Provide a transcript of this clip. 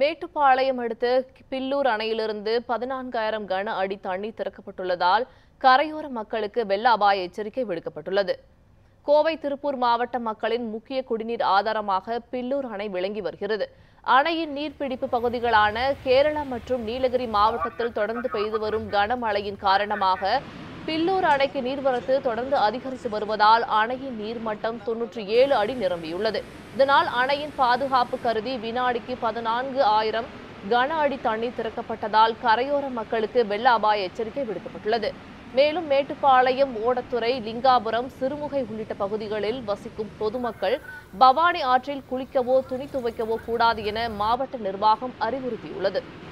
மேட்டுப்பாளையம் அடுத்த பில்லூர் அணையிலிருந்து பதினான்காயிரம் கன அடி தண்ணீர் திறக்கப்பட்டுள்ளதால் கரையோர மக்களுக்கு வெள்ள அபாய எச்சரிக்கை விடுக்கப்பட்டுள்ளது கோவை திருப்பூர் மாவட்ட மக்களின் முக்கிய குடிநீர் ஆதாரமாக பில்லூர் அணை விளங்கி வருகிறது அணையின் நீர்பிடிப்பு பகுதிகளான கேரளா மற்றும் நீலகிரி மாவட்டத்தில் தொடர்ந்து பெய்து வரும் கனமழையின் காரணமாக பில்லூர் அணைக்கு நீர்வரத்து தொடர்ந்து அதிகரித்து வருவதால் அணையின் நீர்மட்டம் தொன்னூற்றி ஏழு அடி நிரம்பியுள்ளது இதனால் அணையின் பாதுகாப்பு கருதி வினாடிக்கு பதினான்கு ஆயிரம் கன அடி தண்ணீர் திறக்கப்பட்டதால் கரையோர மக்களுக்கு வெள்ள அபாய எச்சரிக்கை விடுக்கப்பட்டுள்ளது மேலும் மேட்டுப்பாளையம் ஓடத்துறை லிங்காபுரம் சிறுமுகை உள்ளிட்ட பகுதிகளில் வசிக்கும் பொதுமக்கள் பவானி ஆற்றில் குளிக்கவோ துணி துவைக்கவோ கூடாது என மாவட்ட நிர்வாகம் அறிவுறுத்தியுள்ளது